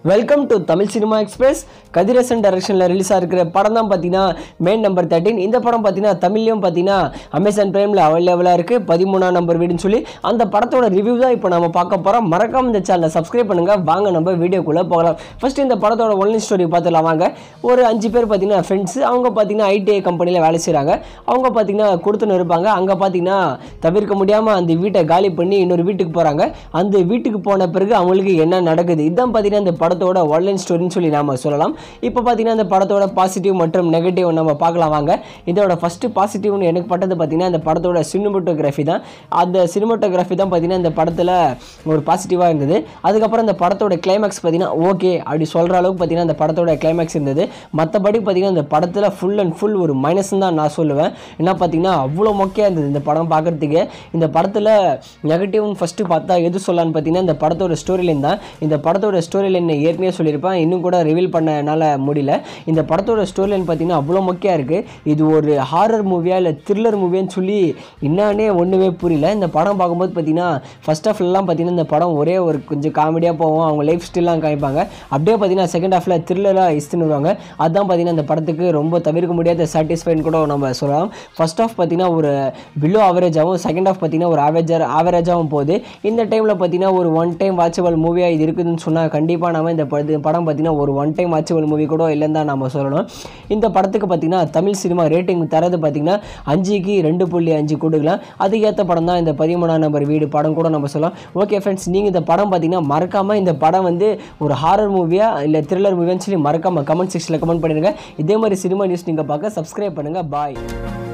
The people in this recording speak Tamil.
welcome to Tamil cinema express Kathiresan டைரக்ஷனில் ரிலீஸ் ஆகிருக்கிற படம் தான் பார்த்தீங்கன்னா மெயின் நம்பர் தேர்ட்டின் இந்த படம் பார்த்தீங்கன்னா தமிழ்லையும் பார்த்தீங்கன்னா அமேசான் பிரைமில் அவைலபிளாக இருக்குது பதிமூணாம் நம்பர் வீடுன்னு சொல்லி அந்த படத்தோட ரிவ்யூ தான் இப்போ நம்ம பார்க்க போகிறோம் மறக்காம இந்த சேனலை சப்ஸ்கிரைப் பண்ணுங்கள் வாங்க நம்ம வீடியோக்குள்ளே போகலாம் ஃபர்ஸ்ட் இந்த படத்தோட ஒன்லைன் ஸ்டோரி பார்த்துலாம் வாங்க ஒரு அஞ்சு பேர் பார்த்தீங்கன்னா ஃப்ரெண்ட்ஸ் அவங்க பார்த்தீங்கன்னா ஐடிஐ கம்பெனியில் வேலை செய்கிறாங்க அவங்க பார்த்தீங்கன்னா கொடுத்துன்னு இருப்பாங்க அங்கே பார்த்தீங்கன்னா தவிர்க்க முடியாமல் அந்த வீட்டை காலி பண்ணி இன்னொரு வீட்டுக்கு போகிறாங்க அந்த வீட்டுக்கு போன பிறகு அவங்களுக்கு என்ன நடக்குது இதுதான் பார்த்தீங்கன்னா இந்த படத்தோட ஒன்லைன் ஸ்டோரின்னு சொல்லி நாம சொல்லலாம் இப்போ பார்த்தீங்கன்னா இந்த படத்தோட பாசிட்டிவ் மற்றும் நெகட்டிவ் நம்ம பார்க்கலாம் வாங்க இதோட ஃபஸ்ட்டு பாசிட்டிவ்னு எனக்கு பட்டது பார்த்தீங்கன்னா இந்த படத்தோட சினிமோட்டோகிராஃபி தான் அந்த சினிமோட்டோகிராஃபி தான் பார்த்தீங்கன்னா இந்த படத்தில் ஒரு பாசிட்டிவாக இருந்தது அதுக்கப்புறம் இந்த படத்தோட கிளைமேக்ஸ் பார்த்தீங்கன்னா ஓகே அப்படி சொல்கிற அளவுக்கு பார்த்தீங்கன்னா இந்த படத்தோட கிளைமேக்ஸ் இருந்தது மற்றபடி பார்த்தீங்கன்னா இந்த படத்தில் ஃபுல் அண்ட் ஃபுல் ஒரு மைனஸ் தான் நான் சொல்லுவேன் என்ன பார்த்தீங்கன்னா அவ்வளோ மொக்கையாக இருந்தது இந்த படம் பார்க்குறதுக்கு இந்த படத்தில் நெகட்டிவ்னு ஃபஸ்ட்டு பார்த்தா எது சொல்லலான்னு பார்த்தீங்கன்னா இந்த படத்தோட ஸ்டோரி லைன் தான் இந்த படத்தோட ஸ்டோரி லைன் ஏற்கனவே சொல்லியிருப்பேன் இன்னும் கூட ரிவீல் பண்ணனால முடியல இந்த படத்தோட ஸ்டோரி லைன் பார்த்தீங்கன்னா அவ்வளோ மொக்கையாக இருக்குது இது ஒரு ஹாரர் மூவியா இல்லை த்ரில்லர் மூவியான்னு சொல்லி என்னன்னே ஒன்றுமே புரியல இந்த படம் பார்க்கும்போது பார்த்தீங்கன்னா ஃபர்ஸ்ட் ஹாஃப்லலாம் பார்த்தீங்கன்னா இந்த படம் ஒரே ஒரு கொஞ்சம் காமெடியாக போகும் அவங்க லைஃப் ஸ்டைலாம் காமிப்பாங்க அப்படியே பார்த்தீங்கன்னா செகண்ட் ஹாஃபில் த்ரில்லராக இஸ்துன்னு வருவாங்க அதுதான் பார்த்தீங்கன்னா இந்த படத்துக்கு ரொம்ப தவிர்க்க முடியாத சாட்டிஸ்ஃபைன்னு கூட நம்ம சொல்லலாம் ஃபர்ஸ்ட் ஹாஃப் பார்த்தீங்கன்னா ஒரு பிலோ ஆவரேஜாகவும் செகண்ட் ஹாஃப் பார்த்தீங்கன்னா ஒரு ஆவரேஜர் ஆவரேஜாகவும் போகுது இந்த டைமில் பார்த்தீங்கன்னா ஒரு ஒன் டைம் வாட்சபிள் மூவியாக இது இருக்குதுன்னு சொன்னால் கண்டிப்பாக நம்ம இந்த படத்து படம் பார்த்தீங்கன்னா ஒரு ஒன் டைம் வாட்சபிள் மூவி கூட இல்லைன்னு தான் நம்ம சொல்லணும் இந்த படத்துக்கு பார்த்தீங்கன்னா தமிழ் சினிமா ரேட்டிங் தரது பார்த்தீங்கன்னா அஞ்சுக்கு ரெண்டு புள்ளி அஞ்சு கொடுக்கலாம் அதுக்கேற்ற படம் தான் இந்த பதிமூணாம் நம்பர் வீடு படம் கூட நம்ம சொல்லலாம் ஓகே ஃப்ரெண்ட்ஸ் நீங்கள் இந்த படம் பார்த்தீங்கன்னா மறக்காமல் இந்த படம் வந்து ஒரு ஹாரர் மூவியா இல்லை த்ரில்லர் மூவியான்னு சொல்லி மறக்காமல் கமெண்ட் செக்ஷனில் கமெண்ட் பண்ணிடுங்க இதே மாதிரி சினிமா நியூஸ் நீங்கள் பார்க்க சப்ஸ்கிரைப் பண்ணுங்கள் பாய்